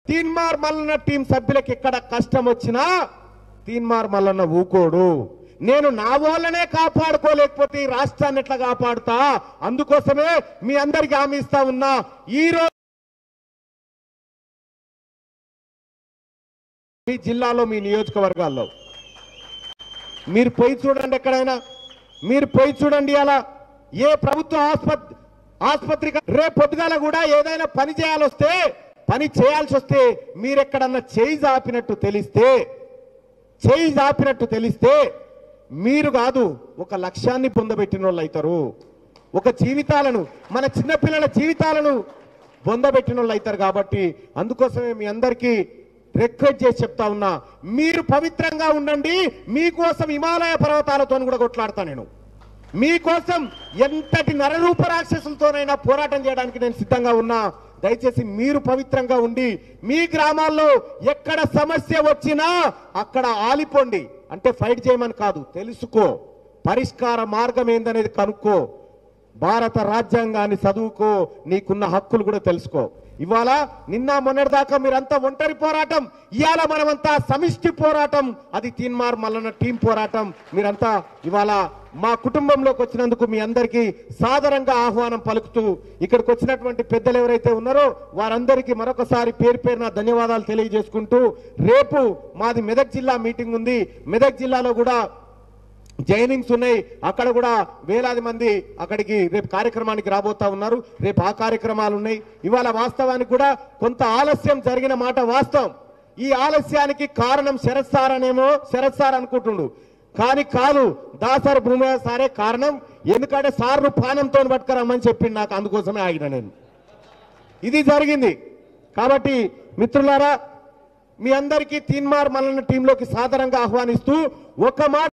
Teenmar Mallanna team సభ్యులకు ఎక్కడ కష్టం వచ్చినా తీన్మార్ మల్లన్న ఊకోడు నేను నా వాళ్ళనే కాపాడుకోలేకపోతే ఈ రాష్ట్రాన్ని ఎట్లా కాపాడుతా అందుకోసమే మీ అందరికి హామీ ఇస్తా ఉన్నా ఈ రోజు మీ జిల్లాలో మీ నియోజకవర్గాల్లో మీరు పోయి చూడండి ఎక్కడైనా మీరు పోయి చూడండి అలా ఏ ప్రభుత్వ ఆసుపత్రి ఆసుపత్రి రేపు పొద్దుగాల కూడా ఏదైనా పని చేయాలి వస్తే పని చేయాల్సి వస్తే మీరెక్కడన్నా చేయి జాపినట్టు తెలిస్తే చేయి జాపినట్టు తెలిస్తే మీరు కాదు ఒక లక్ష్యాన్ని పొందబెట్టిన వాళ్ళు అవుతారు ఒక జీవితాలను మన చిన్నపిల్లల జీవితాలను పొందబెట్టిన వాళ్ళు అవుతారు కాబట్టి అందుకోసమే మీ అందరికీ రిక్వెస్ట్ చేసి చెప్తా ఉన్నా మీరు పవిత్రంగా ఉండండి మీకోసం హిమాలయ పర్వతాలతో కూడా కొట్లాడతా నేను మీకోసం ఎంతటి నరరూప రాక్షసులతోనైనా పోరాటం చేయడానికి నేను సిద్ధంగా ఉన్నా దయచేసి మీరు పవిత్రంగా ఉండి మీ గ్రామాల్లో ఎక్కడ సమస్య వచ్చినా అక్కడ ఆలిపోండి అంటే ఫైట్ చేయమని కాదు తెలుసుకో పరిష్కార మార్గం ఏందనేది కనుక్కో భారత రాజ్యాంగాన్ని చదువుకో నీకున్న హక్కులు కూడా తెలుసుకో ఇవాళ నిన్న మొన్నటిదాకా మీరంతా ఒంటరి పోరాటం ఇవాళ మనమంతా సమిష్టి పోరాటం అది తీన్మార్ మల్లన్న టీం పోరాటం మీరంతా ఇవాళ మా కుటుంబంలోకి వచ్చినందుకు మీ అందరికీ సాదరంగా ఆహ్వానం పలుకుతూ ఇక్కడికి వచ్చినటువంటి పెద్దలు ఎవరైతే ఉన్నారో వారందరికీ మరొకసారి పేరు పేరున ధన్యవాదాలు తెలియజేసుకుంటూ రేపు మాది మెదక్ జిల్లా మీటింగ్ ఉంది మెదక్ జిల్లాలో కూడా జైనింగ్స్ ఉన్నాయి అక్కడ కూడా వేలాది మంది అక్కడికి రేపు కార్యక్రమానికి రాబోతా ఉన్నారు రేపు ఆ కార్యక్రమాలు ఉన్నాయి ఇవాళ వాస్తవానికి కూడా కొంత ఆలస్యం జరిగిన మాట వాస్తవం ఈ ఆలస్యానికి కారణం శరత్ సార్ అనేమో శరత్ సార్ అనుకుంటుండు కానీ కాదు దాసరి భూమి సారే కారణం ఎందుకంటే సార్ను పానంతో పట్టుకురమ్మని చెప్పిండు నాకు అందుకోసమే ఆగిన నేను ఇది జరిగింది కాబట్టి మిత్రులారా మీ అందరికీ తీన్మార్ మల్లన్న టీంలోకి సాదరంగా ఆహ్వానిస్తూ ఒక మాట